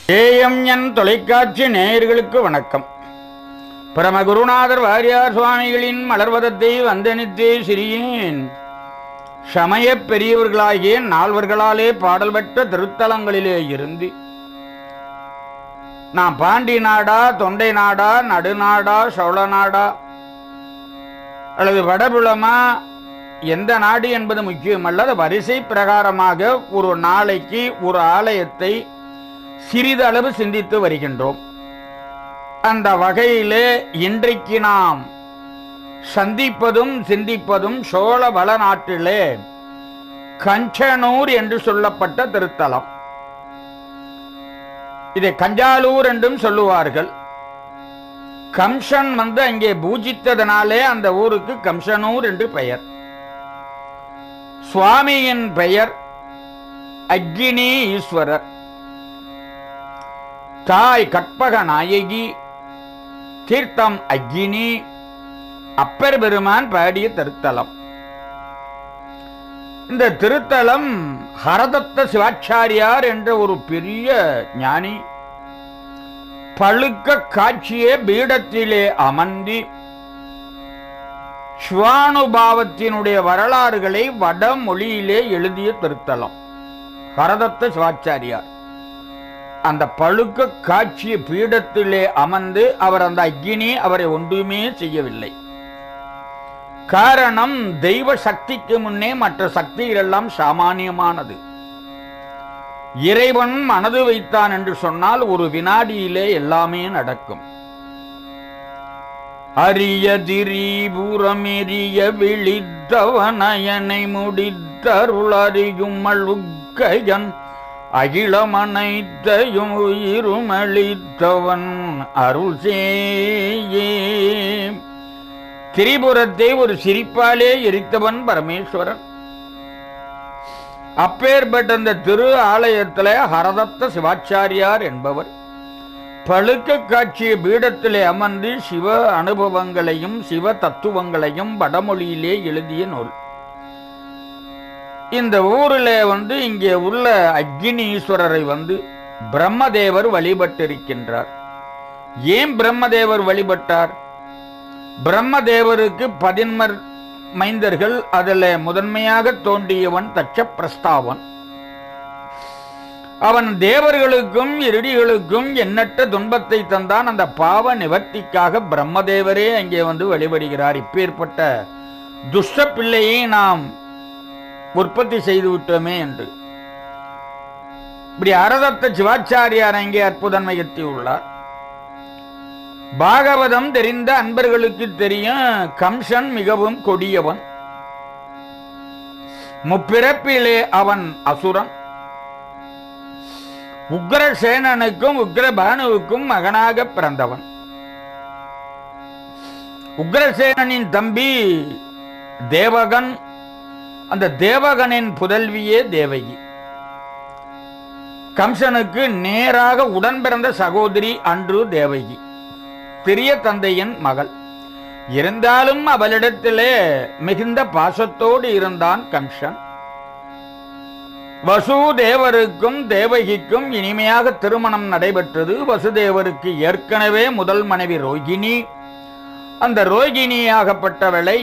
AMN தொலைக்காட்சி நேயர்களுக்கு வணக்கம் பரம குருநாதர் வாரியார் சுவாமிகளின் மலர்வதத்தை வந்தனித்தே சிறியேன் சமயப் பெரியவர்களாகிய நால்வர்களாலே பாடல் பெற்ற திருத்தலங்களிலே இருந்து நான் பாண்டி நாடா தொண்டை நாடா நடுநாடா சோழ நாடா அல்லது வடபுலமா எந்த நாடு என்பது முக்கியமல்ல அது வரிசை பிரகாரமாக ஒரு நாளைக்கு ஒரு ஆலயத்தை சிறிதளவு சிந்தித்து வருகின்றோம் அந்த வகையிலே இன்றைக்கு நாம் சந்திப்பதும் சிந்திப்பதும் சோழ வளநாட்டிலே கஞ்சனூர் என்று சொல்லப்பட்ட திருத்தலம் இதை கஞ்சாலூர் என்றும் சொல்லுவார்கள் கம்சன் வந்து அங்கே பூஜித்ததனாலே அந்த ஊருக்கு கம்சனூர் என்று பெயர் சுவாமியின் பெயர் அக்னி ஈஸ்வரர் தாய் கற்பக நாயகி தீர்த்தம் அக்னி அப்பர் பெருமான் பாடிய திருத்தலம் இந்த திருத்தலம் ஹரதத்த சிவாச்சாரியார் என்ற ஒரு பெரிய ஞானி பழுக்க காட்சிய பீடத்திலே அமர்ந்தி சிவானுபாவத்தினுடைய வரலாறுகளை வடமொழியிலே எழுதிய திருத்தலம் ஹரதத்த சிவாச்சாரியார் அந்த பழுக்க காட்சிய பீடத்திலே அமர்ந்து அவர் அந்த அக்னி அவரை ஒன்றுமே செய்யவில்லை காரணம் தெய்வ சக்திக்கு முன்னே மற்ற சக்திகள் எல்லாம் சாமானியமானது இறைவன் மனது வைத்தான் என்று சொன்னால் ஒரு வினாடியிலே எல்லாமே நடக்கும் அரிய திரிபுரமெரிய விழித்தவனயனை முடித்தருளறியும் அழுக்கையன் அகிலமனைத்தையும் உயிருமளித்தவன் அருள் சேயே திரிபுரத்தை ஒரு சிரிப்பாலே எரித்தவன் பரமேஸ்வரன் அப்பேற்பட்ட அந்த திரு ஆலயத்தில் ஹரதத்த சிவாச்சாரியார் என்பவர் பழுக்க காட்சிய பீடத்திலே அமர்ந்து சிவ அனுபவங்களையும் சிவ தத்துவங்களையும் வடமொழியிலே எழுதிய நூல் இந்த ஊரில் வந்து இங்கே உள்ள அக்னி ஈஸ்வரரை வந்து பிரம்மதேவர் வழிபட்டிருக்கின்றார் ஏன் பிரம்மதேவர் வழிபட்டார் பிரம்மதேவருக்கு பதின்மர் மைந்தர்கள் அதில் முதன்மையாக தோன்றியவன் தச்ச பிரஸ்தாவன் அவன் தேவர்களுக்கும் இருடிகளுக்கும் எண்ணற்ற துன்பத்தை தந்தான் அந்த பாவ நிவர்த்திக்காக பிரம்மதேவரே அங்கே வந்து வழிபடுகிறார் இப்பேற்பட்ட துஷ்ட பிள்ளையை நாம் உற்பத்தி செய்து விட்டோமே என்று இப்படி அரதத்த சிவாச்சாரியார் அங்கே அற்புதம் நிகழ்த்தியுள்ளார் பாகவதம் தெரிந்த அன்பர்களுக்கு தெரியும் கம்சன் மிகவும் கொடியவன் முப்பிறப்பிலே அவன் அசுரன் உக்ரசேனனுக்கும் உக்ரபானுவுக்கும் மகனாக பிறந்தவன் உக்ரசேனனின் தம்பி தேவகன் அந்த தேவகனின் புதல்வியே தேவகி கம்சனுக்கு நேராக உடன் பிறந்த சகோதரி அன்று தேவகி பெரிய தந்தையின் மகள் இருந்தாலும் அவளிடத்திலே மிகுந்த பாசத்தோடு இருந்தான் கம்சன் வசுதேவருக்கும் தேவகிக்கும் இனிமையாக திருமணம் நடைபெற்றது வசுதேவருக்கு ஏற்கனவே முதல் மனைவி ரோகிணி அந்த ரோகிணியாகப்பட்டவளை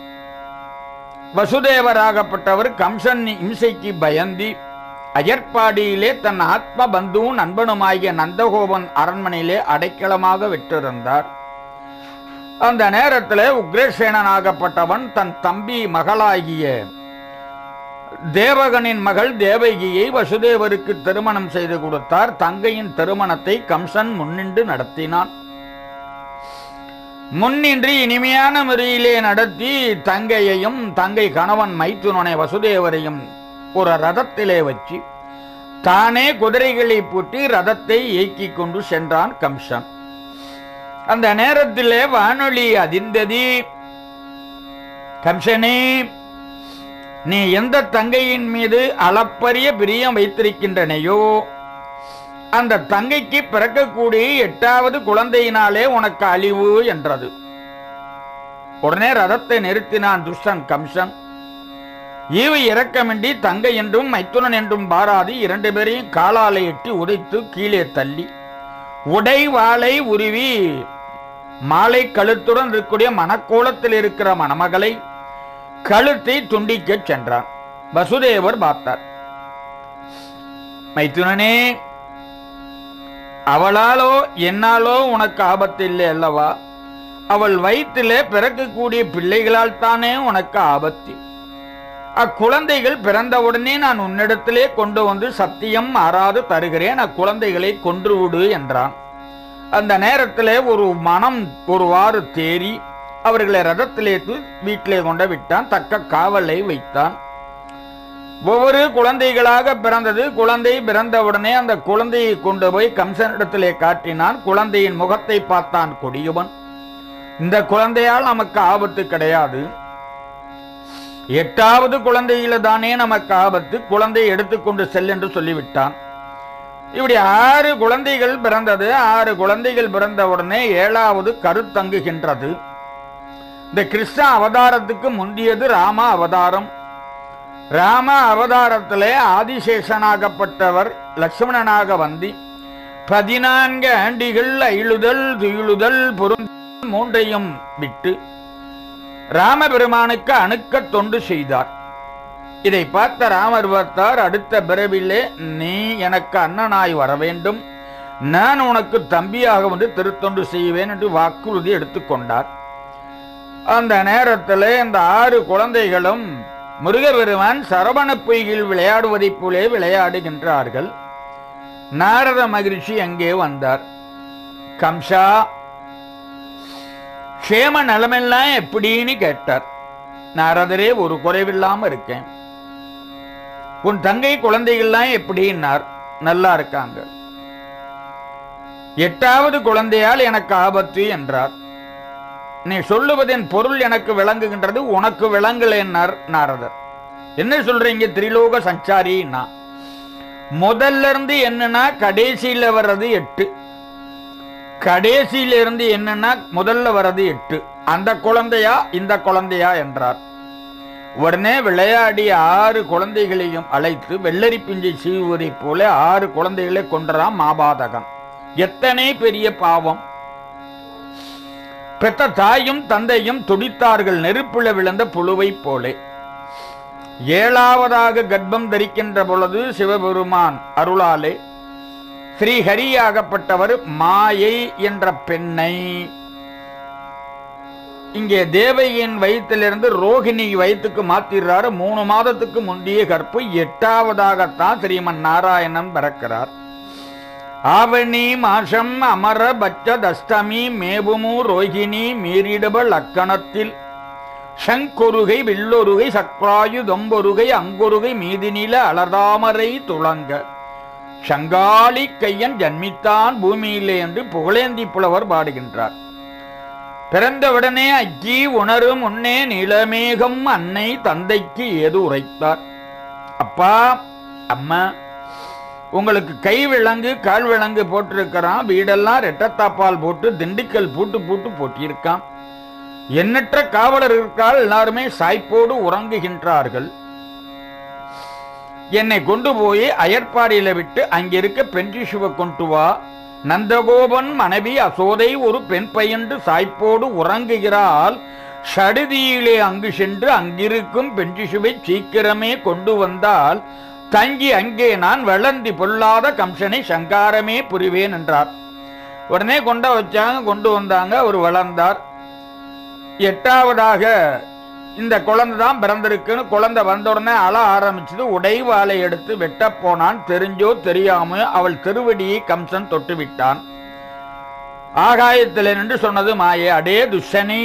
வசுதேவராகப்பட்டவர் கம்சன் இம்சைக்கு பயந்தி அயற்பாடியிலே தன் ஆத்ம பந்துவும் நண்பனுமாகிய நந்தகோபன் அரண்மனையிலே அடைக்கலமாக விட்டிருந்தார் அந்த நேரத்தில் உக்ரசேனனாகப்பட்டவன் தன் தம்பி மகளாகிய தேவகனின் மகள் தேவகியை வசுதேவருக்கு திருமணம் செய்து கொடுத்தார் தங்கையின் திருமணத்தை கம்சன் முன்னின்று நடத்தினான் முன்னின்று இனிமையான முறையிலே நடத்தி தங்கையையும் தங்கை கணவன் மைத்துனனை வசுதேவரையும் ஒரு ரதத்திலே வச்சு தானே குதிரைகளை பூட்டி ரதத்தை இயக்கிக் கொண்டு சென்றான் கம்சன் அந்த நேரத்திலே வானொலி அதிர்ந்தது கம்சனே நீ எந்த தங்கையின் மீது அளப்பரிய பிரியம் வைத்திருக்கின்றனையோ அந்த தங்கைக்கு பிறக்கக்கூடிய எட்டாவது குழந்தையினாலே உனக்கு அழிவு என்றது உடனே ரதத்தை நிறுத்தினான் துஷ்டன் கம்சன் ஈவு இரக்கமின்றி தங்கை என்றும் மைத்துனன் என்றும் பாராதி இரண்டு பேரையும் காலாலை எட்டி உதைத்து கீழே தள்ளி உடை வாளை உருவி மாலை கழுத்துடன் இருக்கக்கூடிய மணக்கோலத்தில் இருக்கிற மணமகளை கழுத்தை துண்டிக்கச் சென்றான் வசுதேவர் பார்த்தார் மைத்துனனே அவளாலோ என்னாலோ உனக்கு ஆபத்து இல்லை அல்லவா அவள் வயிற்றிலே பிறக்கக்கூடிய பிள்ளைகளால் தானே உனக்கு ஆபத்து அக்குழந்தைகள் பிறந்தவுடனே நான் உன்னிடத்திலே கொண்டு வந்து சத்தியம் மாறாது தருகிறேன் அக்குழந்தைகளை கொன்று விடு என்றான் அந்த நேரத்திலே ஒரு மனம் ஒருவாறு தேறி அவர்களை ரதத்திலே தூ- வீட்டிலே கொண்டு விட்டான் தக்க காவலை வைத்தான் ஒவ்வொரு குழந்தைகளாக பிறந்தது குழந்தை பிறந்தவுடனே அந்த குழந்தையை கொண்டு போய் கம்சனிடத்திலே காட்டினான் குழந்தையின் முகத்தை பார்த்தான் கொடியவன் இந்த குழந்தையால் நமக்கு ஆபத்து கிடையாது எட்டாவது குழந்தையில தானே நமக்கு ஆபத்து குழந்தையை எடுத்துக்கொண்டு செல் என்று சொல்லிவிட்டான் இப்படி ஆறு குழந்தைகள் பிறந்தது ஆறு குழந்தைகள் பிறந்த உடனே ஏழாவது கருத்தங்குகின்றது இந்த கிருஷ்ண அவதாரத்துக்கு முந்தியது ராம அவதாரம் ராம அவதாரத்திலே ஆதிசேஷனாகப்பட்டவர் லட்சுமணனாக வந்து பதினான்கு ஆண்டிகள் அயிழுதல் துயிலுதல் பொருந்த மூன்றையும் விட்டு ராமபெருமானுக்கு அணுக்க தொண்டு செய்தார் இதை பார்த்த ராமர் பார்த்தார் அடுத்த பிறவிலே நீ எனக்கு அண்ணனாய் வர வேண்டும் நான் உனக்கு தம்பியாக வந்து திருத்தொண்டு செய்வேன் என்று வாக்குறுதி எடுத்துக்கொண்டார் அந்த நேரத்தில் இந்த ஆறு குழந்தைகளும் முருகபெருமான் சரவண பொய்கில் விளையாடுவதைப் போலே விளையாடுகின்றார்கள் நாரத மகிழ்ச்சி அங்கே வந்தார் கம்சா க்ஷேம நலமெல்லாம் எப்படின்னு கேட்டார் நாரதரே ஒரு குறைவில்லாம இருக்கேன் உன் தங்கை குழந்தைகள்லாம் எப்படின்னார் நல்லா இருக்காங்க எட்டாவது குழந்தையால் எனக்கு ஆபத்து என்றார் நீ சொல்லுவதின் பொருள் எனக்கு விளங்குகின்றது உனக்கு விளங்கலைன்னார் நாரதர் என்ன சொல்றீங்க திரிலோக சஞ்சாரின்னா முதல்ல இருந்து என்னன்னா கடைசியில வர்றது எட்டு கடைசியில இருந்து என்னன்னா முதல்ல வர்றது எட்டு அந்த குழந்தையா இந்த குழந்தையா என்றார் உடனே விளையாடி ஆறு குழந்தைகளையும் அழைத்து வெள்ளரி பிஞ்சை சீவுவதைப் போல ஆறு குழந்தைகளை கொன்றான் மாபாதகன் எத்தனை பெரிய பாவம் பெற்ற தாயும் தந்தையும் துடித்தார்கள் நெருப்புல விழுந்த புழுவைப் போலே ஏழாவதாக கர்ப்பம் தரிக்கின்ற பொழுது சிவபெருமான் அருளாலே ஸ்ரீஹரியாகப்பட்டவர் மாயை என்ற பெண்ணை இங்கே தேவகியின் வயிற்றிலிருந்து ரோகிணி வயிற்றுக்கு மாத்திடுறாரு மூணு மாதத்துக்கு முந்தைய கற்பு எட்டாவதாகத்தான் ஸ்ரீமன் நாராயணன் பிறக்கிறார் ஆவணி மாசம் அமர பச்ச தஷ்டமி மேபுமு ரோகிணி மீறிடுப லக்கணத்தில் சங்கொருகை வில்லொருகை சக்ராயு தொம்பொருகை அங்கொருகை மீதினில அலர்தாமரை துளங்க சங்காளி கையன் ஜன்மித்தான் பூமியிலே என்று புகழேந்தி புலவர் பாடுகின்றார் பிறந்தவுடனே அக்கி உணரும் முன்னே நிலமேகம் அன்னை தந்தைக்கு ஏது உரைத்தார் அப்பா அம்மா உங்களுக்கு கை விலங்கு கால் விலங்கு போட்டிருக்கிறான் வீடெல்லாம் ரெட்டத்தாப்பால் போட்டு திண்டுக்கல் பூட்டு பூட்டு போட்டியிருக்கான் எண்ணற்ற காவலர் இருக்கால் எல்லாருமே சாய்ப்போடு உறங்குகின்றார்கள் என்னை கொண்டு போய் அயற்பாடியில விட்டு அங்கிருக்க பென்றிசுவை கொண்டு வா நந்தகோபன் மனைவி அசோதை ஒரு பெண் பையன்று சாய்ப்போடு உறங்குகிறாள் சடுதியிலே அங்கு சென்று அங்கிருக்கும் பென்றிசுவை சீக்கிரமே கொண்டு வந்தால் தங்கி அங்கே நான் வளர்ந்தி பொல்லாத கம்சனை சங்காரமே புரிவேன் என்றார் உடனே கொண்ட வச்சாங்க கொண்டு வந்தாங்க அவர் வளர்ந்தார் எட்டாவதாக இந்த குழந்தை தான் பிறந்திருக்குன்னு குழந்தை வந்த உடனே அழ ஆரம்பிச்சது உடைவாளை எடுத்து வெட்ட போனான் தெரிஞ்சோ தெரியாம அவள் திருவடியை கம்சன் தொட்டு விட்டான் ஆகாயத்தில் நின்று சொன்னது மாயே அடே துஷனி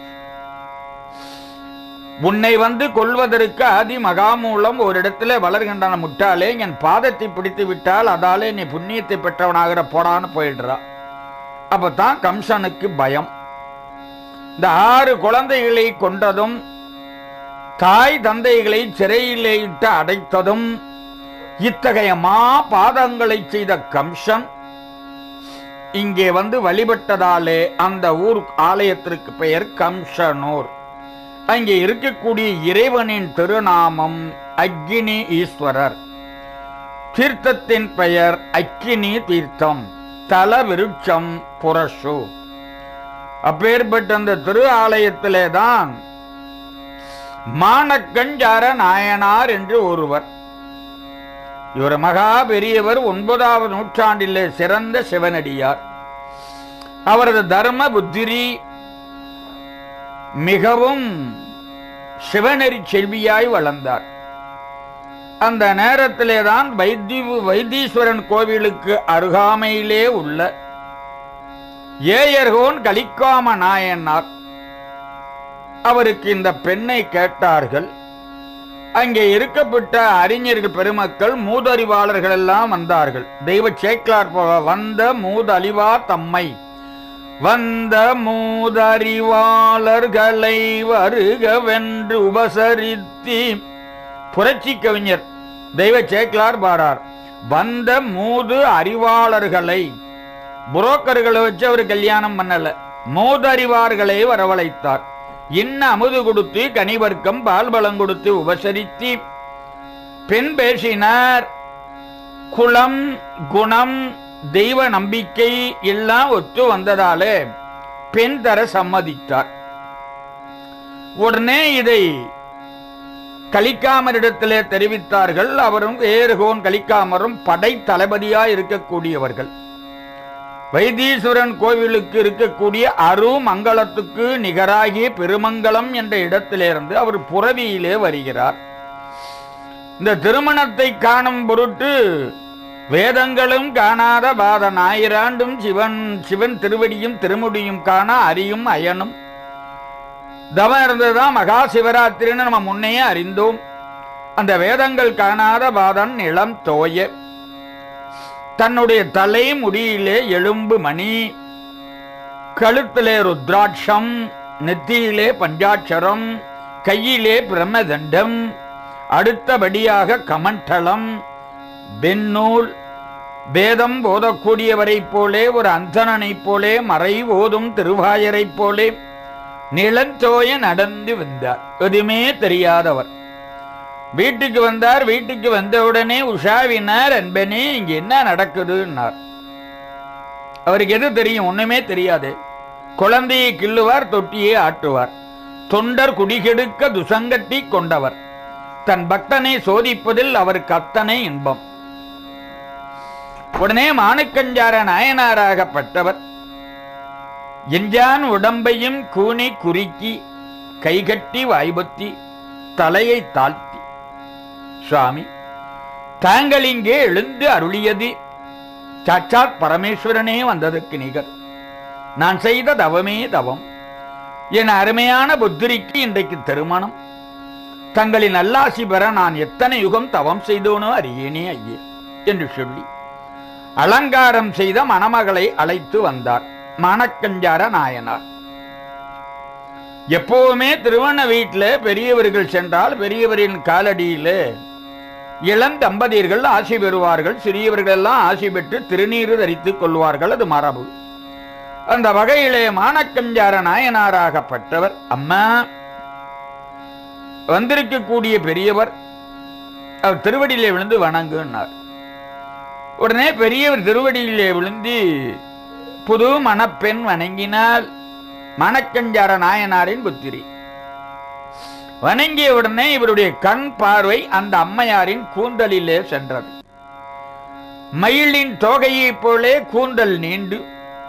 உன்னை வந்து கொல்வதற்கு ஆதி மகாமூலம் ஒரு இடத்துல வளர்கின்றன முட்டாளே என் பாதத்தை பிடித்து விட்டால் அதாலே நீ புண்ணியத்தை பெற்றவனாகிற போடான்னு போயிடுறா அப்பதான் கம்சனுக்கு பயம் இந்த ஆறு குழந்தைகளை கொண்டதும் தாய் தந்தைகளை சிறையிலே இட்டு அடைத்ததும் இத்தகைய மா பாதங்களை செய்த கம்சன் இங்கே வந்து வழிபட்டதாலே அந்த ஊர் ஆலயத்திற்கு பெயர் கம்சனூர் அங்கே இருக்கக்கூடிய இறைவனின் திருநாமம் அக்னி ஈஸ்வரர் தீர்த்தத்தின் பெயர் அக்கினி தீர்த்தம் தல விருட்சம் புரஷு அப்பேற்பட்ட அந்த திரு ஆலயத்திலே தான் மானக்கஞ்சார நாயனார் என்று ஒருவர் இவர் மகா பெரியவர் ஒன்பதாவது நூற்றாண்டிலே சிறந்த சிவனடியார் அவரது தர்ம புத்திரி மிகவும் சிவநெறி செல்வியாய் வளர்ந்தார் அந்த நேரத்திலே தான் வைத்தி வைத்தீஸ்வரன் கோவிலுக்கு அருகாமையிலே உள்ள ஏயர்கோன் கலிக்காம நாயனார் அவருக்கு இந்த பெண்ணை கேட்டார்கள் அங்கே இருக்கப்பட்ட அறிஞர்கள் பெருமக்கள் மூதறிவாளர்கள் எல்லாம் வந்தார்கள் தெய்வ சேக்கலார் போல வந்த மூதறிவா தம்மை வந்த மூதறிவாளர்களை வருகவென்று உபசரித்தி புரட்சி கவிஞர் தெய்வ சேக்கலார் பாரார் வந்த மூது அறிவாளர்களை புரோக்கர்களை வச்சு அவர் கல்யாணம் பண்ணல மூதறிவார்களை வரவழைத்தார் இன்ன அமுது கொடுத்து கனிவர்க்கம் பால்பலம் கொடுத்து உபசரித்து பெண் பேசினார் குலம் குணம் தெய்வ நம்பிக்கை எல்லாம் ஒத்து வந்ததாலே பெண் தர சம்மதித்தார் உடனே இதை கலிக்காமரிடத்திலே தெரிவித்தார்கள் அவரும் ஏறுகோன் கலிக்காமரும் படை தளபதியாய் இருக்கக்கூடியவர்கள் வைத்தீஸ்வரன் கோவிலுக்கு இருக்கக்கூடிய அருமங்கலத்துக்கு நிகராகிய பெருமங்கலம் என்ற இடத்திலிருந்து அவர் புறவியிலே வருகிறார் இந்த திருமணத்தை காணும் பொருட்டு வேதங்களும் காணாத பாத ஞாயிறாண்டும் சிவன் சிவன் திருவடியும் திருமுடியும் காண அரியும் அயனும் தவம் இருந்ததுதான் மகா சிவராத்திரின்னு நம்ம முன்னையே அறிந்தோம் அந்த வேதங்கள் காணாத பாதன் இளம் தோய தன்னுடைய தலை முடியிலே எலும்பு மணி கழுத்திலே ருத்ராட்சம் நெத்தியிலே பஞ்சாட்சரம் கையிலே பிரம்மதண்டம் அடுத்தபடியாக கமண்டலம் வெண்ணூல் வேதம் ஓதக்கூடியவரைப் போலே ஒரு அந்தணனைப் போலே மறை ஓதும் திருவாயரைப் போலே நிலந்தோய நடந்து வந்தார் எதுவுமே தெரியாதவர் வீட்டுக்கு வந்தார் வீட்டுக்கு வந்தவுடனே உஷாவினார் அன்பனே இங்க என்ன நடக்குதுன்னார் அவருக்கு எது தெரியும் ஒண்ணுமே தெரியாது குழந்தையை கிள்ளுவார் தொட்டியை ஆட்டுவார் தொண்டர் குடிகெடுக்க துசங்கட்டி கொண்டவர் தன் பக்தனை சோதிப்பதில் அவருக்கு அத்தனை இன்பம் உடனே மானுக்கஞ்சார நாயனாராகப்பட்டவர் எஞ்சான் உடம்பையும் கூனி குறுக்கி கைகட்டி வாய்பத்தி தலையை தாழ்த்தி சுவாமி தாங்கள் இங்கே எழுந்து அருளியது சாட்சாத் பரமேஸ்வரனே வந்ததற்கு நிகர் நான் செய்த தவமே தவம் என் அருமையான புத்திரிக்கு இன்றைக்கு திருமணம் தங்களின் நல்லாசி பெற நான் எத்தனை யுகம் தவம் செய்தோனோ அறியேனே ஐயே என்று சொல்லி அலங்காரம் செய்த மணமகளை அழைத்து வந்தார் மானக்கஞ்சார நாயனார் எப்பவுமே திருவண்ண வீட்டில் பெரியவர்கள் சென்றால் பெரியவரின் காலடியிலே இளம் தம்பதியர்கள் ஆசி பெறுவார்கள் சிறியவர்கள் எல்லாம் ஆசி பெற்று திருநீறு தரித்துக் கொள்வார்கள் அது மரபு அந்த வகையிலே மானக்கஞ்சார நாயனாராகப்பட்டவர் அம்மா வந்திருக்கக்கூடிய பெரியவர் அவர் திருவடியிலே விழுந்து வணங்குன்னார் உடனே பெரியவர் திருவடியிலே விழுந்து புது மணப்பெண் வணங்கினால் மணக்கஞ்சார நாயனாரின் புத்திரி வணங்கிய உடனே இவருடைய கண் பார்வை அந்த அம்மையாரின் கூந்தலிலே சென்றது மயிலின் தோகையைப் போலே கூந்தல் நீண்டு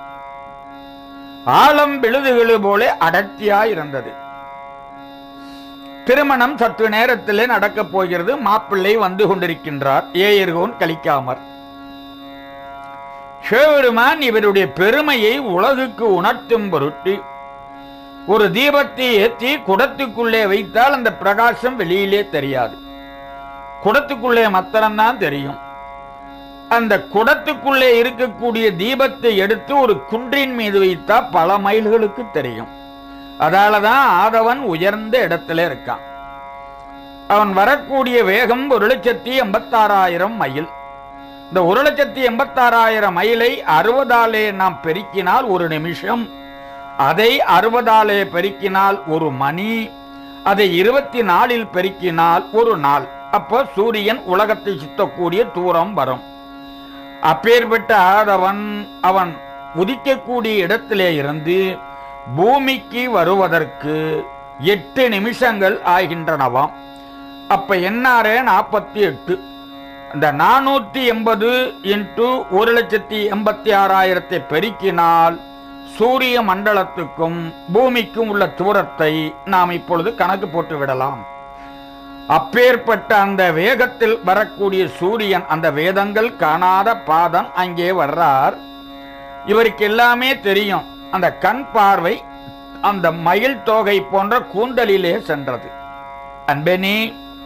ஆழம் விழுதுகளு போல அடர்த்தியாய் இருந்தது திருமணம் சற்று நேரத்திலே நடக்கப் போகிறது மாப்பிள்ளை வந்து கொண்டிருக்கின்றார் ஏயர்கோன் கலிக்காமர் சிவபெருமான் இவருடைய பெருமையை உலகுக்கு உணர்த்தும் பொருட்டு ஒரு தீபத்தை ஏற்றி குடத்துக்குள்ளே வைத்தால் அந்த பிரகாசம் வெளியிலே தெரியாது குடத்துக்குள்ளே மாத்திரம்தான் தெரியும் அந்த குடத்துக்குள்ளே இருக்கக்கூடிய தீபத்தை எடுத்து ஒரு குன்றின் மீது வைத்தா பல மைல்களுக்கு தெரியும் அதாலதான் ஆதவன் உயர்ந்த இடத்துல இருக்கான் அவன் வரக்கூடிய வேகம் ஒரு லட்சத்தி எண்பத்தாறாயிரம் மைல் இந்த ஒரு லட்சத்தி எண்பத்தாறாயிரம் மைலை அறுபதாலே நாம் பெருக்கினால் ஒரு நிமிஷம் அதை அறுபதாலே பெருக்கினால் ஒரு மணி அதை இருபத்தி நாலில் பெருக்கினால் ஒரு நாள் அப்போ சூரியன் உலகத்தை சுத்தக்கூடிய தூரம் வரும் அப்பேற்பட்ட ஆதவன் அவன் உதிக்கக்கூடிய இடத்திலே இருந்து பூமிக்கு வருவதற்கு எட்டு நிமிஷங்கள் ஆகின்றனவாம் அப்ப என்னாரே நாற்பத்தி எட்டு இந்த நானூத்தி எண்பது இன்ட்டு ஒரு லட்சத்தி எண்பத்தி ஆறாயிரத்தை பெருக்கினால் சூரிய மண்டலத்துக்கும் பூமிக்கும் உள்ள தூரத்தை நாம் இப்பொழுது கணக்கு போட்டு விடலாம் அப்பேற்பட்ட அந்த வேகத்தில் வரக்கூடிய சூரியன் அந்த வேதங்கள் காணாத பாதம் அங்கே வர்றார் இவருக்கு எல்லாமே தெரியும் அந்த கண் பார்வை அந்த மயில் தோகை போன்ற கூந்தலிலே சென்றது அன்பனே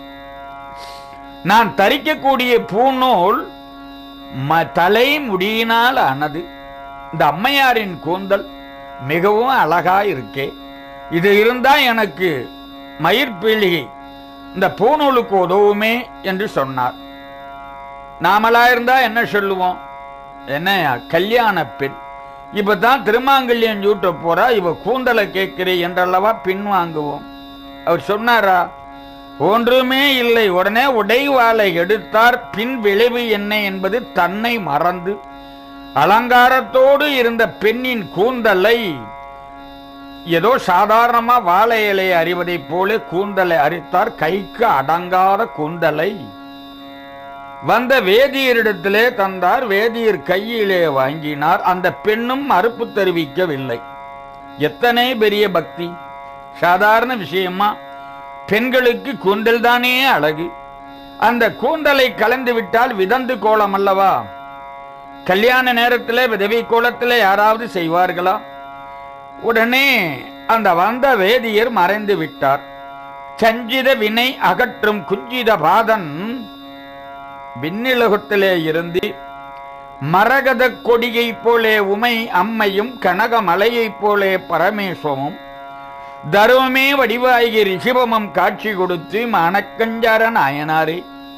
நான் தரிக்கக்கூடிய பூநூல் ம- தலை முடியினால் ஆனது இந்த அம்மையாரின் கூந்தல் மிகவும் அழகா இருக்கே இது இருந்தா எனக்கு மயிர்பீலிகை இந்த பூநூலுக்கு உதவுமே என்று சொன்னார் நாமளா இருந்தா என்ன சொல்லுவோம் என்ன கல்யாண பெண் இப்பதான் திருமாங்கல்யம் சூட்ட போறா இவ கூந்தலை கேட்கிறே என்றல்லவா பின்வாங்குவோம் அவர் சொன்னாரா ஒன்றுமே இல்லை உடனே உடைவாளை எடுத்தார் பின் விளைவு என்ன என்பது தன்னை மறந்து அலங்காரத்தோடு இருந்த பெண்ணின் கூந்தலை ஏதோ சாதாரணமா வாழை இலையை அறிவதைப் போல கூந்தலை அரித்தார் கைக்கு அடங்காத கூந்தலை வந்த வேதியரிடத்திலே தந்தார் வேதியர் கையிலே வாங்கினார் அந்த பெண்ணும் மறுப்பு தெரிவிக்கவில்லை எத்தனை பெரிய பக்தி சாதாரண விஷயமா பெண்களுக்கு கூந்தல் தானே அழகு அந்த கூந்தலை கலந்து விட்டால் விதந்து கோலம் அல்லவா கல்யாண நேரத்தில் விதவை கோலத்தில் யாராவது செய்வார்களா உடனே அந்த வந்த வேதியர் மறைந்து விட்டார் சஞ்சித வினை அகற்றும் குஞ்சித பாதன் விண்ணிலகத்திலே இருந்து மரகத கொடியைப் போலே உமை அம்மையும் கனக மலையைப் போலே பரமேஸ்வமும் தருவமே வடிவாகி ரிஷிபமும் காட்சி கொடுத்து மணக்கஞ்சார நாயனாரே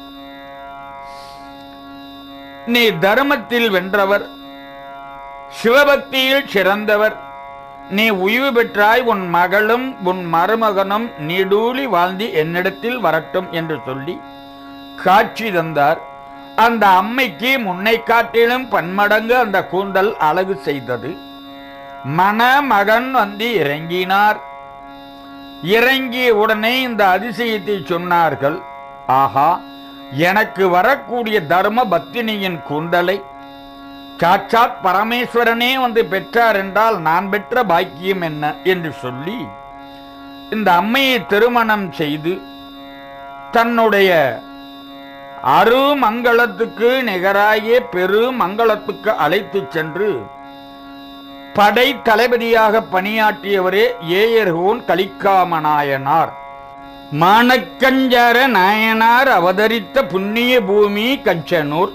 நீ தர்மத்தில் வென்றவர் சிவபக்தியில் சிறந்தவர் நீ உய்வு பெற்றாய் உன் மகளும் உன் மருமகனும் நீடூழி வாழ்ந்து என்னிடத்தில் வரட்டும் என்று சொல்லி காட்சி தந்தார் அந்த அம்மைக்கு முன்னை காட்டிலும் பன்மடங்கு அந்த கூந்தல் அழகு செய்தது மணமகன் வந்து இறங்கினார் இறங்கிய உடனே இந்த அதிசயத்தை சொன்னார்கள் ஆஹா எனக்கு வரக்கூடிய தர்ம பத்தினியின் கூந்தலை சாட்சாத் பரமேஸ்வரனே வந்து பெற்றார் என்றால் நான் பெற்ற பாக்கியம் என்ன என்று சொல்லி இந்த அம்மையை திருமணம் செய்து தன்னுடைய அருமங்களத்துக்கு நிகராகிய பெருமங்களத்துக்கு அழைத்து சென்று படை தளபதியாக பணியாற்றியவரே ஏயர்கோன் கலிக்காம நாயனார் மானக்கஞ்சார நாயனார் அவதரித்த புண்ணிய பூமி கஞ்சனூர்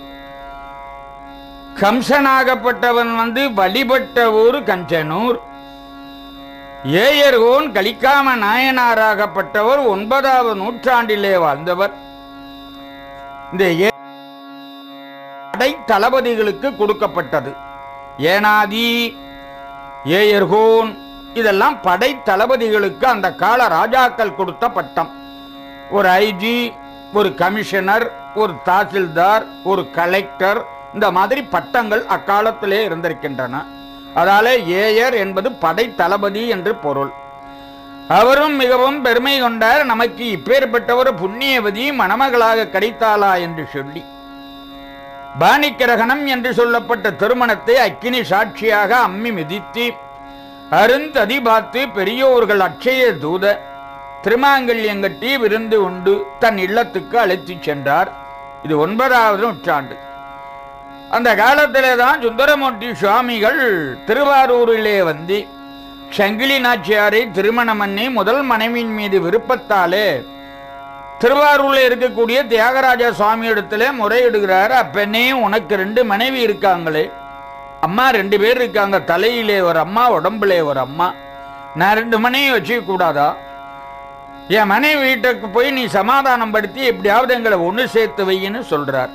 கம்சனாகப்பட்டவன் வந்து வழிபட்ட ஊர் கஞ்சனூர் ஏயர்கோன் கலிக்காம நாயனாராகப்பட்டவர் ஒன்பதாவது நூற்றாண்டிலே வாழ்ந்தவர் இந்த ஏ- படை தளபதிகளுக்கு கொடுக்கப்பட்டது ஏனாதி ஏயர்கோன் இதெல்லாம் படை தளபதிகளுக்கு அந்த கால ராஜாக்கள் கொடுத்த பட்டம் ஒரு ஐஜி ஒரு கமிஷனர் ஒரு தாசில்தார் ஒரு கலெக்டர் இந்த மாதிரி பட்டங்கள் அக்காலத்திலே இருந்திருக்கின்றன அதால ஏயர் என்பது படை தளபதி என்று பொருள் அவரும் மிகவும் பெருமை கொண்டார் நமக்கு இப்பேற்பட்ட ஒரு புண்ணியவதி மணமகளாக கிடைத்தாளா என்று சொல்லி பாணிக்கிரகணம் என்று சொல்லப்பட்ட திருமணத்தை அக்கினி சாட்சியாக அம்மி மிதித்து அருந்ததி பார்த்து பெரியோர்கள் அட்சய தூத திருமாங்கல்யங்கட்டி விருந்து உண்டு தன் இல்லத்துக்கு அழைத்துச் சென்றார் இது ஒன்பதாவது நூற்றாண்டு அந்த காலத்திலே தான் சுந்தரமூர்த்தி சுவாமிகள் திருவாரூரிலே வந்து சங்கிலி நாச்சியாரை திருமணம் பண்ணி முதல் மனைவியின் மீது விருப்பத்தாலே திருவாரூரில் இருக்கக்கூடிய தியாகராஜ சுவாமி இடத்துல முறையிடுகிறார் அப்பெண்ணே உனக்கு ரெண்டு மனைவி இருக்காங்களே அம்மா ரெண்டு பேர் இருக்காங்க தலையிலே ஒரு அம்மா உடம்புலே ஒரு அம்மா நான் ரெண்டு மனைவி வச்சுக்க கூடாதா என் மனைவி வீட்டுக்கு போய் நீ சமாதானம் படுத்தி எப்படியாவது எங்களை ஒன்று சேர்த்து வையின்னு சொல்றார்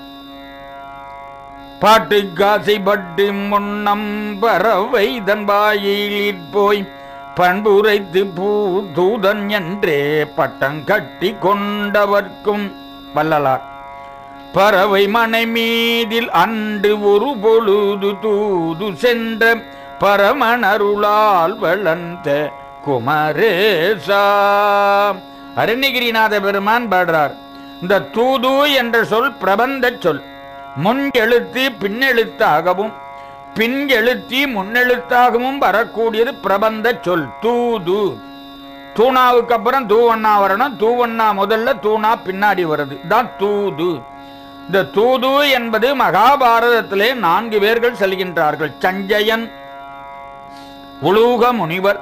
பாட்டு காசை பட்டு முன்னம் பறவை தன் வாயில் போய் பண்புரைத்து பூ தூதன் என்றே பட்டம் கட்டி கொண்டவர்க்கும் வல்லலார் பறவை மனை மீதில் அன்று ஒரு பொழுது தூது சென்ற பரமனருளால் வளர்ந்த குமரேசா அருணகிரிநாத பெருமான் பாடுறார் இந்த தூது என்ற சொல் பிரபந்த சொல் முன் எழுத்து பின்னெழுத்தாகவும் பின் எழுத்தி முன்னெழுத்தாகவும் வரக்கூடியது பிரபந்த சொல் தூது தூணாவுக்கு அப்புறம் தூவண்ணா வரணும் தூவண்ணா முதல்ல தூணா பின்னாடி வருது தான் தூது இந்த தூது என்பது மகாபாரதத்திலே நான்கு பேர்கள் செல்கின்றார்கள் சஞ்சயன் உலூக முனிவர்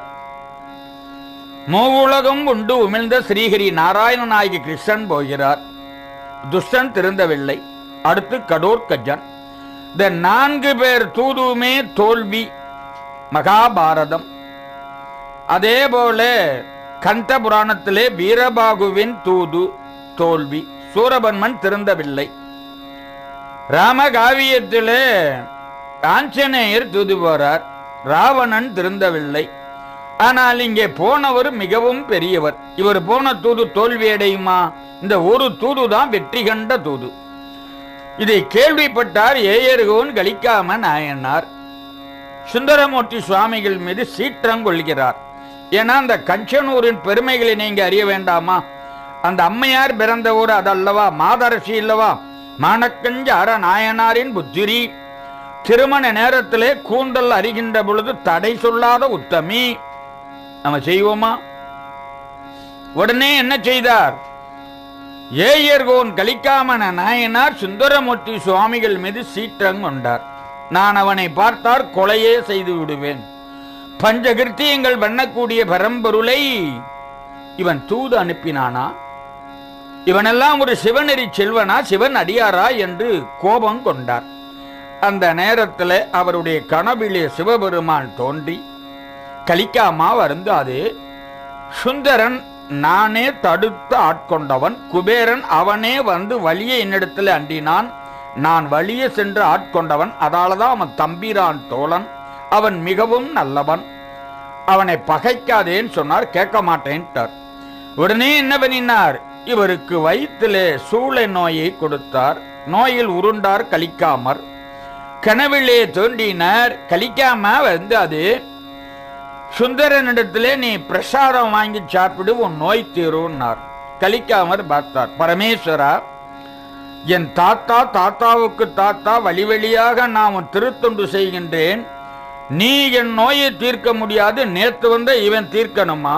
மூவுலகம் உண்டு உமிழ்ந்த ஸ்ரீஹரி நாராயண நாயகி கிருஷ்ணன் போகிறார் துஷ்டன் திருந்தவில்லை அடுத்து கடோர் கஜன் இந்த நான்கு பேர் தூதுவுமே தோல்வி மகாபாரதம் அதே போல கந்த புராணத்திலே வீரபாகுவின் தூது தோல்வி சூரபன்மன் திருந்தவில்லை ராமகாவியத்திலே ஆஞ்சநேயர் தூது போறார் ராவணன் திருந்தவில்லை ஆனால் இங்கே போனவர் மிகவும் பெரியவர் இவர் போன தூது தோல்வி அடையுமா இந்த ஒரு தூது தான் வெற்றி கண்ட தூது இதை கேள்விப்பட்டார் ஏயர்கோன் கலிக்காம நாயனார் சுந்தரமூர்த்தி சுவாமிகள் மீது சீற்றம் கொள்கிறார் ஏன்னா அந்த கஞ்சனூரின் பெருமைகளை நீங்க அறிய வேண்டாமா அந்த அம்மையார் பிறந்த ஊர் அதல்லவா மாதரசி இல்லவா மானக்கஞ்சார நாயனாரின் புத்திரி திருமண நேரத்திலே கூந்தல் அறிகின்ற பொழுது தடை சொல்லாத உத்தமி நம்ம செய்வோமா உடனே என்ன செய்தார் ஏயர்கோன் கலிக்காமன நாயனார் சுந்தரமூர்த்தி சுவாமிகள் மீது சீற்றம் கொண்டார் நான் அவனை பார்த்தார் கொலையே செய்து விடுவேன் பஞ்சகிருத்தியங்கள் பண்ணக்கூடிய பரம்பொருளை இவன் தூது அனுப்பினானா இவனெல்லாம் ஒரு சிவநெறி செல்வனா சிவன் அடியாரா என்று கோபம் கொண்டார் அந்த நேரத்தில் அவருடைய கனவிலே சிவபெருமான் தோன்றி கலிக்காமா வருந்தாது சுந்தரன் நானே தடுத்து ஆட்கொண்டவன் குபேரன் அவனே வந்து வழியை என்னிடத்தில் அண்டினான் நான் வழியே சென்று ஆட்கொண்டவன் அதாலதான் அவன் தம்பிரான் தோழன் அவன் மிகவும் நல்லவன் அவனை பகைக்காதேன்னு சொன்னார் கேட்க மாட்டேன்ட்டார் உடனே என்ன பண்ணினார் இவருக்கு வயிற்றிலே சூளை நோயை கொடுத்தார் நோயில் உருண்டார் கலிக்காமர் கனவிலே தோன்றினார் கலிக்காம வந்து அது சுந்தரனிடத்திலே நீ பிரசாதம் வாங்கி சாப்பிடு உன் நோய் தீரும்னார் கலிக்காமர் பார்த்தார் பரமேஸ்வரா என் தாத்தா தாத்தாவுக்கு தாத்தா வழி வழியாக நான் உன் திருத்தொண்டு செய்கின்றேன் நீ என் நோயை தீர்க்க முடியாது நேத்து வந்த இவன் தீர்க்கணுமா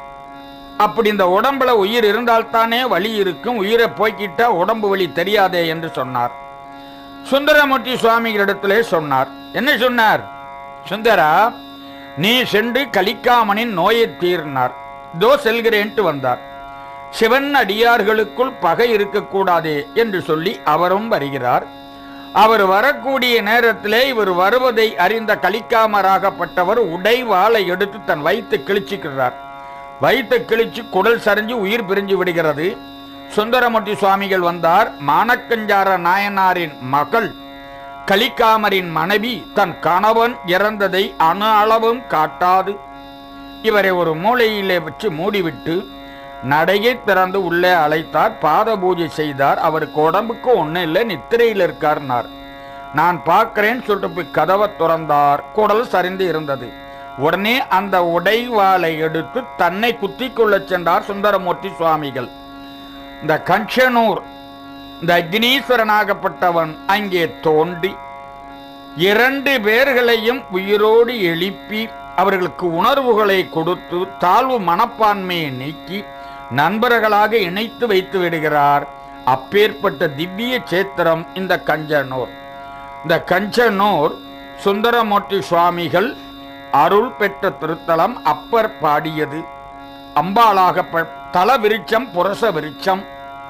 அப்படி இந்த உடம்புல உயிர் இருந்தால்தானே வலி இருக்கும் உயிரை போய்க்கிட்டா உடம்பு வலி தெரியாதே என்று சொன்னார் சுந்தரமூர்த்தி சுவாமிகளிடத்திலே சொன்னார் என்ன சொன்னார் சுந்தரா நீ சென்று கலிக்காமனின் நோயை தீர்னார் இதோ செல்கிறேன்ட்டு வந்தார் சிவன் அடியார்களுக்குள் பகை இருக்கக்கூடாதே என்று சொல்லி அவரும் வருகிறார் அவர் வரக்கூடிய நேரத்திலே இவர் வருவதை அறிந்த கலிக்காமராகப்பட்டவர் உடைவாளை எடுத்து தன் வயிற்று கிழிச்சுக்கிறார் வயிற்று கிழிச்சு குடல் சரிஞ்சு உயிர் பிரிஞ்சு விடுகிறது சுந்தரமூர்த்தி சுவாமிகள் வந்தார் மானக்கஞ்சார நாயனாரின் மகள் கலிக்காமரின் மனைவி தன் கணவன் இறந்ததை அணு அளவும் காட்டாது இவரை ஒரு மூலையிலே வச்சு மூடிவிட்டு நடையை திறந்து உள்ளே அழைத்தார் பாத பூஜை செய்தார் அவருக்கு உடம்புக்கு ஒன்றும் இல்லை நித்திரையில் இருக்கார்னார் நான் பார்க்கிறேன்னு சொல்லிட்டு போய் கதவை திறந்தார் குடல் சரிந்து இருந்தது உடனே அந்த உடைவாளை எடுத்து தன்னை குத்திக் கொள்ளச் சென்றார் சுந்தரமூர்த்தி சுவாமிகள் இந்த கஞ்சனூர் இந்த அக்னீஸ்வரனாகப்பட்டவன் அங்கே தோன்றி இரண்டு பேர்களையும் உயிரோடு எழுப்பி அவர்களுக்கு உணர்வுகளை கொடுத்து தாழ்வு மனப்பான்மையை நீக்கி நண்பர்களாக இணைத்து வைத்து விடுகிறார் அப்பேற்பட்ட திவ்ய சேத்திரம் இந்த கஞ்சனூர் இந்த கஞ்சனூர் சுந்தரமூர்த்தி சுவாமிகள் அருள் பெற்ற திருத்தலம் அப்பர் பாடியது அம்பாளாக ப- தல விருட்சம் புரச விருட்சம்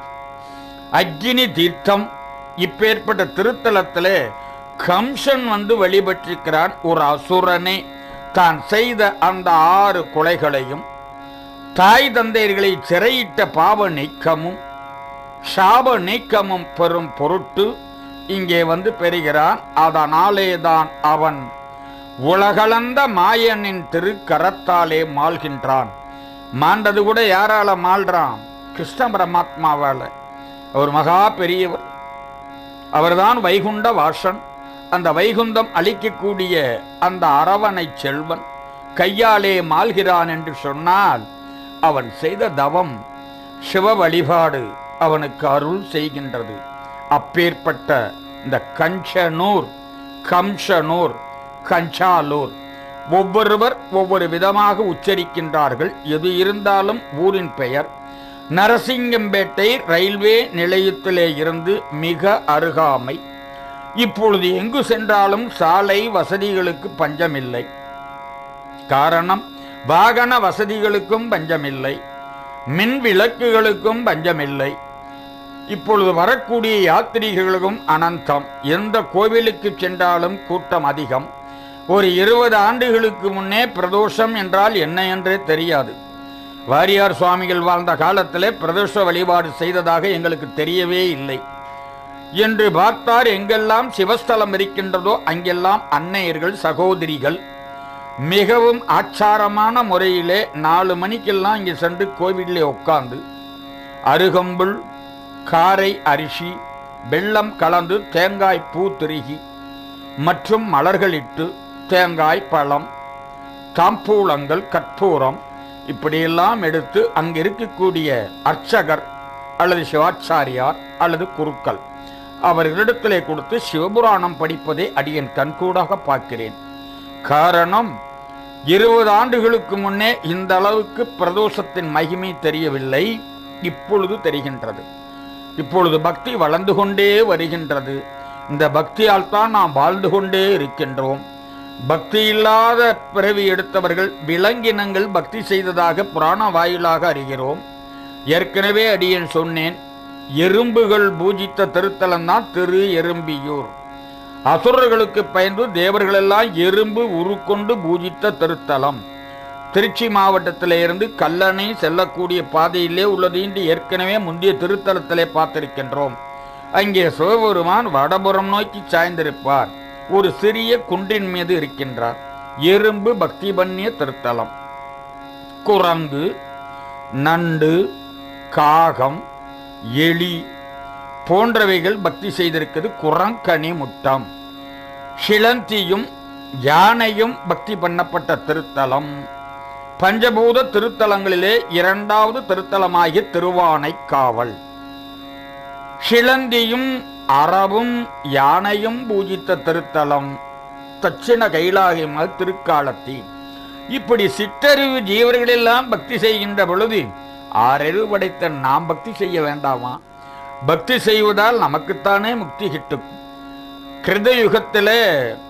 அக்னி தீர்த்தம் இப்பேற்பட்ட திருத்தலத்திலே கம்சன் வந்து வழிபட்டிருக்கிறான் ஒரு அசுரனே தான் செய்த அந்த ஆறு கொலைகளையும் தாய் தந்தையர்களை சிறையிட்ட பாவ நீக்கமும் சாப நீக்கமும் பெறும் பொருட்டு இங்கே வந்து பெறுகிறான் அதனாலே தான் அவன் உலகளந்த மாயனின் திருக்கரத்தாலே மாள்கின்றான் மாண்டது கூட யாரால மாள்றான் கிருஷ்ண பரமாத்மாவால அவர் மகா பெரியவர் அவர்தான் வைகுண்ட வாசன் அந்த வைகுந்தம் அளிக்கக்கூடிய அந்த அரவணை செல்வன் கையாலே மாள்கிறான் என்று சொன்னால் அவன் செய்த தவம் சிவ வழிபாடு அவனுக்கு அருள் செய்கின்றது அப்பேற்பட்ட இந்த கஞ்சனூர் கம்சனூர் கஞ்சாலூர் ஒவ்வொருவர் ஒவ்வொரு விதமாக உச்சரிக்கின்றார்கள் எது இருந்தாலும் ஊரின் பெயர் நரசிங்கம்பேட்டை ரயில்வே நிலையத்திலே இருந்து மிக அருகாமை இப்பொழுது எங்கு சென்றாலும் சாலை வசதிகளுக்கு பஞ்சமில்லை காரணம் வாகன வசதிகளுக்கும் பஞ்சமில்லை மின் விளக்குகளுக்கும் பஞ்சமில்லை இப்பொழுது வரக்கூடிய யாத்திரிகளுக்கும் அனந்தம் எந்த கோவிலுக்கு சென்றாலும் கூட்டம் அதிகம் ஒரு இருபது ஆண்டுகளுக்கு முன்னே பிரதோஷம் என்றால் என்ன என்றே தெரியாது வாரியார் சுவாமிகள் வாழ்ந்த காலத்திலே பிரதோஷ வழிபாடு செய்ததாக எங்களுக்கு தெரியவே இல்லை என்று பார்த்தார் எங்கெல்லாம் சிவஸ்தலம் இருக்கின்றதோ அங்கெல்லாம் அன்னையர்கள் சகோதரிகள் மிகவும் ஆச்சாரமான முறையிலே நாலு மணிக்கெல்லாம் இங்கே சென்று கோவிலே உட்கார்ந்து அருகம்புல் காரை அரிசி வெள்ளம் கலந்து தேங்காய் பூ திருகி மற்றும் மலர்களிட்டு தேங்காய் பழம் தாம்பூலங்கள் கற்பூரம் இப்படியெல்லாம் எடுத்து அங்கு இருக்கக்கூடிய அர்ச்சகர் அல்லது சிவாச்சாரியார் அல்லது குருக்கள் அவர்களிடத்திலே கொடுத்து சிவபுராணம் படிப்பதை அடியன் கண்கூடாக பார்க்கிறேன் காரணம் இருபது ஆண்டுகளுக்கு முன்னே இந்த அளவுக்கு பிரதோஷத்தின் மகிமை தெரியவில்லை இப்பொழுது தெரிகின்றது இப்பொழுது பக்தி வளர்ந்து கொண்டே வருகின்றது இந்த பக்தியால் தான் நாம் வாழ்ந்து கொண்டே இருக்கின்றோம் பக்தி இல்லாத பிறவி எடுத்தவர்கள் விலங்கினங்கள் பக்தி செய்ததாக புராண வாயிலாக அறிகிறோம் ஏற்கனவே அடியேன் சொன்னேன் எறும்புகள் பூஜித்த திருத்தலம் தான் திரு எறும்பியூர் அசுரர்களுக்கு பயந்து தேவர்களெல்லாம் எறும்பு உருக்கொண்டு பூஜித்த திருத்தலம் திருச்சி மாவட்டத்திலே இருந்து கல்லணை செல்லக்கூடிய பாதையிலே உள்ளது என்று ஏற்கனவே முந்தைய திருத்தலத்திலே பார்த்திருக்கின்றோம் அங்கே சிவபெருமான் வடபுறம் நோக்கி சாய்ந்திருப்பார் ஒரு சிறிய குன்றின் மீது இருக்கின்றார் எறும்பு பக்தி பண்ணிய திருத்தலம் குரங்கு நண்டு காகம் எலி போன்றவைகள் பக்தி செய்திருக்கிறது குரங்கனி முட்டம் சிலந்தியும் யானையும் பக்தி பண்ணப்பட்ட திருத்தலம் பஞ்சபூத திருத்தலங்களிலே இரண்டாவது திருத்தலமாகிய திருவானைக்காவல் சிலந்தியும் அறவும் யானையும் பூஜித்த திருத்தலம் தட்சிண கைலாயமாக திருக்காலத்தி இப்படி சிற்றறிவு ஜீவர்களெல்லாம் பக்தி செய்கின்ற பொழுது ஆறறிவு படைத்த நாம் பக்தி செய்ய வேண்டாமா பக்தி செய்வதால் நமக்குத்தானே முக்தி கிட்டும் கிருத யுகத்திலே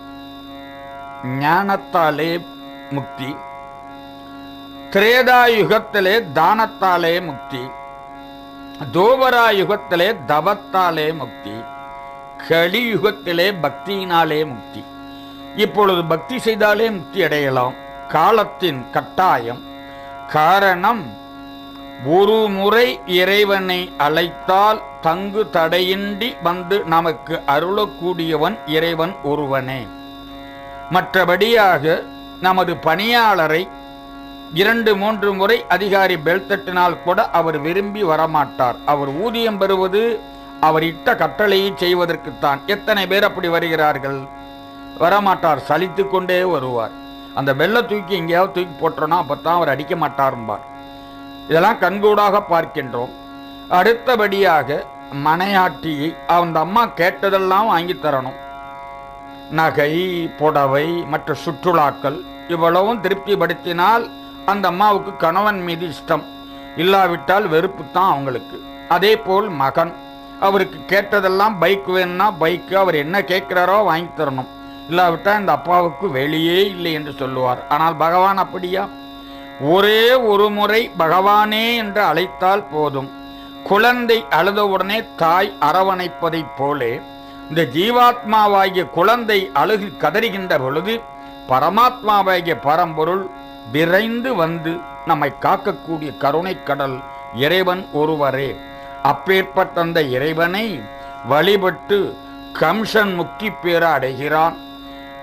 ஞானத்தாலே முக்தி திரேதா யுகத்திலே தானத்தாலே முக்தி தோபரா யுகத்திலே தவத்தாலே முக்தி கலியுகத்திலே பக்தியினாலே முக்தி இப்பொழுது பக்தி செய்தாலே முக்தி அடையலாம் காலத்தின் கட்டாயம் காரணம் ஒரு முறை இறைவனை அழைத்தால் தங்கு தடையின்றி வந்து நமக்கு அருளக்கூடியவன் இறைவன் ஒருவனே மற்றபடியாக நமது பணியாளரை இரண்டு மூன்று முறை அதிகாரி பெல் தட்டினால் கூட அவர் விரும்பி வரமாட்டார் அவர் ஊதியம் பெறுவது அவர் இட்ட கட்டளையை செய்வதற்குத்தான் எத்தனை பேர் அப்படி வருகிறார்கள் வரமாட்டார் சலித்து கொண்டே வருவார் அந்த பெல்லை தூக்கி எங்கேயாவது தூக்கி போட்டோன்னா அப்பத்தான் அவர் அடிக்க மாட்டார்பார் இதெல்லாம் கண்கூடாக பார்க்கின்றோம் அடுத்தபடியாக மனையாட்டியை அந்த அம்மா கேட்டதெல்லாம் வாங்கி தரணும் நகை புடவை மற்ற சுற்றுலாக்கள் இவ்வளவும் திருப்திப்படுத்தினால் அந்த அம்மாவுக்கு கணவன் மீது இஷ்டம் இல்லாவிட்டால் வெறுப்பு தான் அவங்களுக்கு அதே போல் மகன் அவருக்கு கேட்டதெல்லாம் பைக் வேணும்னா பைக்கு அவர் என்ன கேட்கிறாரோ வாங்கி தரணும் இல்லாவிட்டால் இந்த அப்பாவுக்கு வெளியே இல்லை என்று சொல்லுவார் ஆனால் பகவான் அப்படியா ஒரே ஒரு முறை பகவானே என்று அழைத்தால் போதும் குழந்தை அழுதவுடனே தாய் அரவணைப்பதைப் போலே இந்த ஜீவாத்மாவாகிய குழந்தை அழுகு கதறுகின்ற பொழுது பரமாத்மாவாகிய பரம்பொருள் விரைந்து வந்து நம்மை காக்கக்கூடிய கருணைக் கடல் இறைவன் ஒருவரே அப்பேற்பட்ட அந்த இறைவனை வழிபட்டு கம்சன் முக்தி பேர அடைகிறான்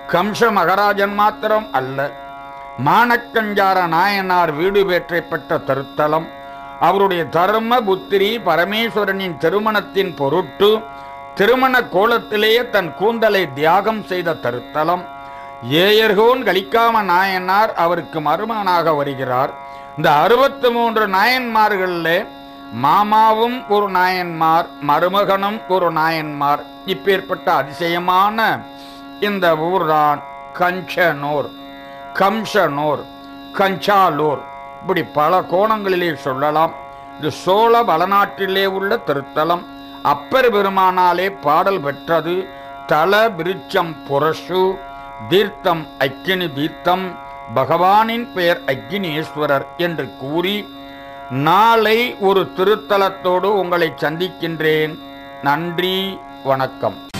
கம்ச மகராஜன் மாத்திரம் அல்ல மானக்கஞ்சார நாயனார் வீடு பேற்றை பெற்ற திருத்தலம் அவருடைய தர்ம புத்திரி பரமேஸ்வரனின் திருமணத்தின் பொருட்டு திருமண கோலத்திலேயே தன் கூந்தலை தியாகம் செய்த திருத்தலம் ஏயர்கோன் கலிக்காம நாயனார் அவருக்கு மருமகனாக வருகிறார் இந்த அறுபத்தி மூன்று நாயன்மார்களில் மாமாவும் ஒரு நாயன்மார் மருமகனும் ஒரு நாயன்மார் இப்பேற்பட்ட அதிசயமான இந்த ஊர்தான் கஞ்சனூர் கம்சனூர் கஞ்சாலூர் இப்படி பல கோணங்களிலே சொல்லலாம் இது சோழ வளநாட்டிலே உள்ள திருத்தலம் அப்பர் பெருமானாலே பாடல் பெற்றது தல விருச்சம் புரசு தீர்த்தம் அக்கினி தீர்த்தம் பகவானின் பெயர் அக்கினீஸ்வரர் என்று கூறி நாளை ஒரு திருத்தலத்தோடு உங்களை சந்திக்கின்றேன் நன்றி வணக்கம்